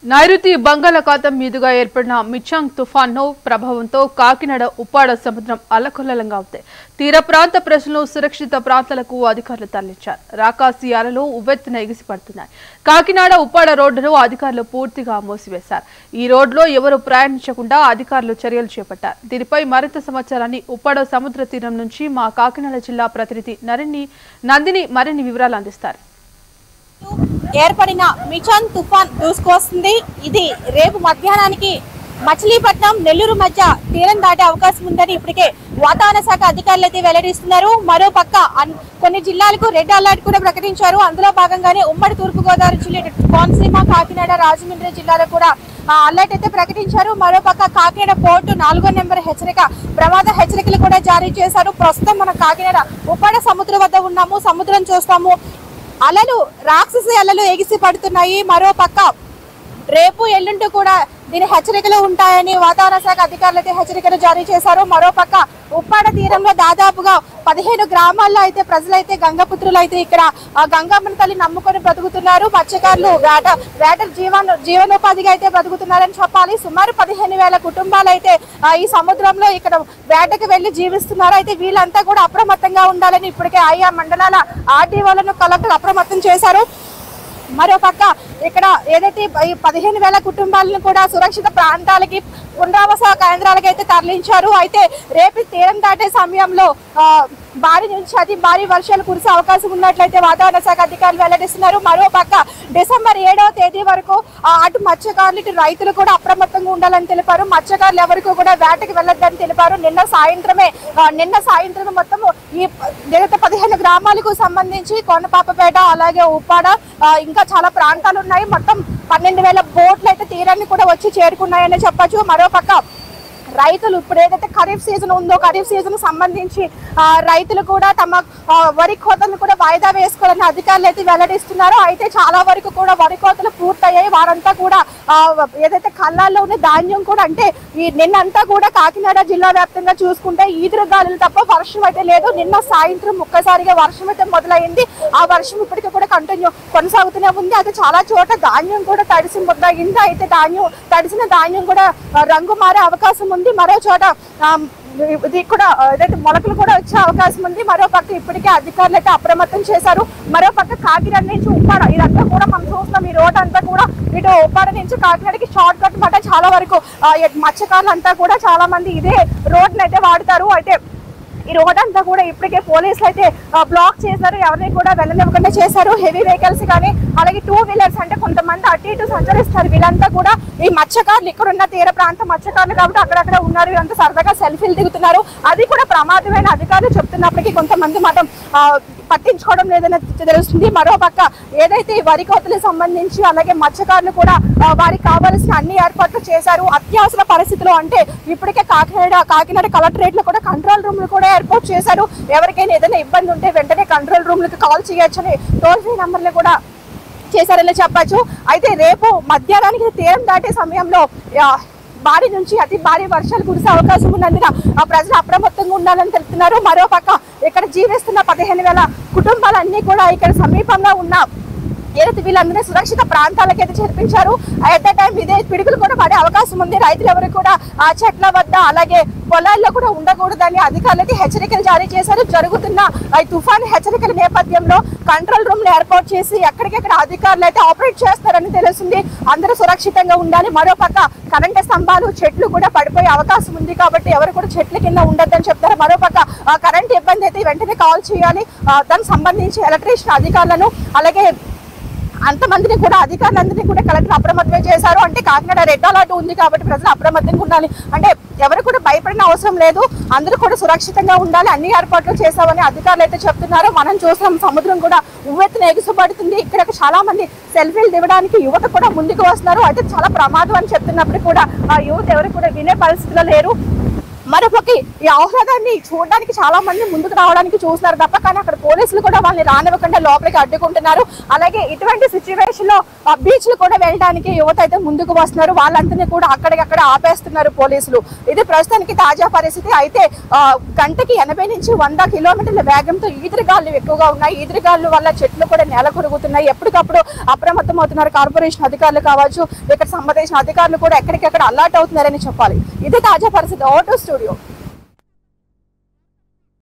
నైరుతి బంగాళాఖాతం మీదుగా ఏర్పడిన మిచాంగ్ తుఫాను ప్రభావంతో కాకినాడ ఉప్పాడ సముద్రం అల్లకొల్లలంగా ఉంది తీర ప్రాంత ప్రజలను సురక్షిత ప్రాంతాలకు అధికారులు తరలించారు రాకాసి అలలు ఉవ్వెత్తున ఎగిసిపడుతున్నాయి కాకినాడ ఉప్పాడ రోడ్డును అధికారులు పూర్తిగా మూసివేశారు ఈ రోడ్లో ఎవరు ప్రయాణించకుండా అధికారులు చర్యలు చేపట్టారు దీనిపై మరింత సమాచారాన్ని ఉప్పాడ సముద్ర తీరం నుంచి మా కాకినాడ జిల్లా ప్రతినిధి నరిని నందిని మరిన్ని వివరాలు అందిస్తారు ఏర్పడిన మిచాన్ తుఫాన్ దూసుకొస్తుంది ఇది రేపు మధ్యాహ్నానికి మచిలీపట్నం నెల్లూరు మధ్య తీరం దాటే అవకాశం ఉందని ఇప్పటికే వాతావరణ శాఖ అధికారులు అయితే వెల్లడిస్తున్నారు మరో పక్క అన్- కొన్ని జిల్లాలకు రెడ్ అలర్ట్ కూడా ప్రకటించారు అందులో భాగంగానే ఉమ్మడి తూర్పుగోదావరి జిల్లా కోనసీమ కాకినాడ రాజమండ్రి జిల్లాలో కూడా ఆ, అలర్ట్ అయితే ప్రకటించారు మరో పక్క కాకినాడ పోర్టు నాలుగో నెంబర్ హెచ్చరిక ప్రమాద హెచ్చరికలు కూడా జారీ చేశారు ప్రస్తుతం మన కాకినాడ ఉప్పాడ సముద్రం వద్ద ఉన్నాము సముద్రం చూస్తాము అలలు రాక్షసి అలలు ఎగిసి పడుతున్నాయి మరో పక్క రేపు ఎల్లుండి కూడా దీని హెచ్చరికలు ఉంటాయని వాతావరణ శాఖ అధికారులు అయితే హెచ్చరికలు జారీ చేశారు మరో పక్క ఉప్పాడ తీరంలో దాదాపుగా పదిహేను గ్రామాల్లో అయితే ప్రజలైతే గంగపుత్రులు అయితే ఇక్కడ ఆ గంగమ్మని తల్లి నమ్ముకొని బ్రతుకుతున్నారు మత్స్యకారులు వేట వేట జీవన జీవనోపాధిగా అయితే బ్రతుకుతున్నారని చెప్పాలి సుమారు పదిహేను వేల కుటుంబాలు అయితే ఆ, ఈ సముద్రంలో ఇక్కడ వేటకు వెళ్లి జీవిస్తున్నారు అయితే వీళ్ళంతా కూడా అప్రమత్తంగా ఉండాలని ఇప్పటికే ఆయా మండలాల ఆర్డీఓలను కలెక్టర్ అప్రమత్తం చేశారు మరో పక్క ఇక్కడ ఏదైతే ఈ పదిహేను వేల కుటుంబాలను కూడా సురక్షిత ప్రాంతాలకి పునరావాస కేంద్రాలకు అయితే తరలించారు అయితే రేపు తీరం దాటే సమయంలో ఆ, భారీ నుంచి అతి భారీ వర్షాలు కురిసే అవకాశం ఉన్నట్లయితే వాతావరణ శాఖ అధికారులు వెల్లడిస్తున్నారు మరో పక్క డిసెంబర్ ఏడవ తేదీ వరకు ఆ, అటు మత్స్యకారులు ఇటు రైతులు కూడా అప్రమత్తంగా ఉండాలని తెలిపారు మత్స్యకారులు ఎవరికి కూడా వేటకి వెళ్ళొద్దని తెలిపారు నిన్న సాయంత్రమే ఆ, నిన్న సాయంత్రమే మొత్తం ఈ ప- ఏదైతే పదిహేను గ్రామాలకు సంబంధించి కొండపాపపేట అలాగే ఉప్పాడ ఆ, ఇంకా చాలా ప్రాంతాలు ఉన్నాయి మొత్తం పన్నెండు వేల బోట్లు అయితే తీరాన్ని కూడా వచ్చి చేరుకున్నాయని చెప్పొచ్చు మరో పక్క రైతులు ఇప్పుడు ఏదైతే ఖరీఫ్ సీజన్ ఉందో ఖరీఫ్ సీజన్ సంబంధించి ఆ, రైతులు కూడా తమ ఆ, వరి కోతలను కూడా వాయిదా వేసుకోవాలని అధికారులు అయితే వెల్లడిస్తున్నారు అయితే చాలా వరకు కూడా వరి కోతలు పూర్తయ్యాయి వారంతా కూడా ఆ, ఏదైతే కళ్ళాల్లో ఉన్న ధాన్యం కూడా అంటే ఈ నిన్నంతా కూడా కాకినాడ జిల్లా వ్యాప్తంగా చూసుకుంటే ఈదురు గాలులు తప్ప వర్షం అయితే లేదు నిన్న సాయంత్రం ఒక్కసారిగా వర్షం అయితే మొదలైంది ఆ వర్షం ఇప్పటికీ కూడా కంటిన్యూ కొనసాగుతూనే ఉంది అయితే చాలా చోట ధాన్యం కూడా తడిసి మొదలైంది అయితే ధాన్యం తడిసిన ధాన్యం కూడా ఆ, రంగు మారే అవకాశం ఉంది మరో చోట ఆ, ఇది కూడా ఆ, ఏదైతే మొలకలు కూడా వచ్చే అవకాశం ఉంది మరో పక్క ఇప్పటికే అధికారులు అయితే అప్రమత్తం చేశారు మరో పక్క కాకినాడ నుంచి ఉప్పాడ ఇదంతా కూడా మనం చూస్తున్నాం ఈ రోడ్ అంతా కూడా ఇటు ఉప్పాడ నుంచి కాకినాడకి షార్ట్ కట్ మాట చాలా వరకు ఆ, ఎ- మత్స్యకారులు అంతా కూడా చాలా మంది ఇదే రోడ్ని అయితే వాడతారు అయితే ఈ రోడ్ అంతా కూడా ఇప్పటికే పోలీసులు అయితే ఆ, బ్లాక్ చేశారు ఎవరిని కూడా వెళ్ళనివ్వకుండా చేశారు హెవీ వెహికల్స్ కానీ అలాగే టూ వీలర్స్ అంటే కొంతమంది అటు ఇటు సంచరిస్తారు వీళ్ళంతా కూడా ఈ మత్స్యకారులు ఇక్కడ ఉన్న తీర ప్రాంత మత్స్యకారులు కాబట్టి అక్కడక్కడ ఉన్నారు వీళ్ళంతా సరదాగా సెల్ఫీలు దిగుతున్నారు అది కూడా ప్రమాదమైన అధికారులు చెప్తున్నప్పటికీ కొంతమంది మాత్రం ఆ, పట్టించుకోవడం లేదని తెలుస్తుంది మరో పక్క ఏదైతే ఈ వరి కోతలకు సంబంధించి అలాగే మత్స్యకారులు కూడా ఆ, వారికి కావాల్సిన అన్ని ఏర్పాట్లు చేశారు అత్యవసర పరిస్థితులు అంటే ఇప్పటికే కాకినాడ కాకినాడ కలెక్టరేట్ లో కూడా కంట్రోల్ రూమ్లు కూడా ఏర్పాటు చేశారు ఎవరికైనా ఏదైనా ఇబ్బంది ఉంటే వెంటనే కంట్రోల్ రూమ్లకు కాల్ చేయొచ్చని టోల్ ఫ్రీ నంబర్లు కూడా చేశారని చెప్పచ్చు అయితే రేపు మధ్యాహ్నానికి తీరం దాటే సమయంలో ఆ, భారీ నుంచి అతి భారీ వర్షాలు కురిసే అవకాశం ఉన్నందున ఆ ప్రజలు అప్రమత్తంగా ఉండాలని తెలుపుతున్నారు మరో పక్క ఇక్కడ జీవిస్తున్న పదిహేను వేల కుటుంబాలన్నీ కూడా ఇక్కడ సమీపంలో ఉన్న ఏదైతే వీళ్ళందరినీ సురక్షిత ప్రాంతాలకు అయితే చేర్పించారు అట్ ద టైం ఇదే పిడుగులు కూడా పడే అవకాశం ఉంది రైతులు ఎవరు కూడా ఆ చెట్ల వద్ద అలాగే పొలాల్లో కూడా ఉండకూడదని అధికారులు అయితే హెచ్చరికలు జారీ చేశారు జరుగుతున్న ఆ తుఫాను హెచ్చరికల నేపథ్యంలో కంట్రోల్ రూమ్ ఏర్పాటు చేసి ఎక్కడికెక్కడ అధికారులు అయితే ఆపరేట్ చేస్తారని తెలుస్తుంది అందరూ సురక్షితంగా ఉండాలి మరో పక్క కరెంటు స్తంభాలు చెట్లు కూడా పడిపోయే అవకాశం ఉంది కాబట్టి ఎవరు కూడా చెట్ల కింద ఉండొద్దని చెప్తారు మరో పక్క ఆ కరెంట్ ఇబ్బంది అయితే వెంటనే కాల్ చేయాలి ఆ, దానికి సంబంధించి ఎలక్ట్రీషియన్ అధికారులను అలాగే అంతమందిని కూడా అధికారులందరినీ కూడా కలెక్టర్ అప్రమత్తం చేశారు అంటే కాకినాడ రెడ్ అలర్ట్ ఉంది కాబట్టి ప్రజలు అప్రమత్తంగా ఉండాలి అంటే ఎవరు కూడా భయపడిన అవసరం లేదు అందరూ కూడా సురక్షితంగా ఉండాలి అన్ని ఏర్పాట్లు చేశామని అధికారులు అయితే చెప్తున్నారు మనం చూసాం సముద్రం కూడా ఉవ్వెత్తున ఎగుసపడుతుంది ఇక్కడ చాలా మంది సెల్ఫీలు దిగడానికి యువత కూడా ముందుకు వస్తున్నారు అయితే చాలా ప్రమాదం అని చెప్తున్నప్పుడు కూడా ఆ యువత ఎవరు కూడా వినే పరిస్థితిలో లేరు మరోపక్క ఈ ఆహ్లాదాన్ని చూడడానికి చాలా మంది ముందుకు రావడానికి చూస్తున్నారు తప్ప కానీ అక్కడ పోలీసులు కూడా వాళ్ళని రానివ్వకుండా లోపలికి అడ్డుకుంటున్నారు అలాగే ఇటువంటి సిచ్యువేషన్ లో బీచ్ లు కూడా వెళ్ళడానికి యువత అయితే ముందుకు వస్తున్నారు వాళ్ళందరినీ కూడా అక్కడికక్కడ ఆపేస్తున్నారు పోలీసులు ఇది ప్రస్తుతానికి తాజా పరిస్థితి అయితే ఆ, గంటకి ఎనభై నుంచి వంద కిలోమీటర్ల వేగంతో ఈదురుగాలు ఎక్కువగా ఉన్నాయి ఈదురుగాలు వల్ల చెట్లు కూడా నేల కొరుగుతున్నాయి ఎప్పటికప్పుడు అప్రమత్తం అవుతున్నారు కార్పొరేషన్ అధికారులు కావచ్చు ఇక్కడ సంబంధించిన అధికారులు కూడా ఎక్కడికెక్కడ అలర్ట్ అవుతున్నారని చెప్పాలి ఇది తాజా పరిస్థితి ఆటో స్టూడియో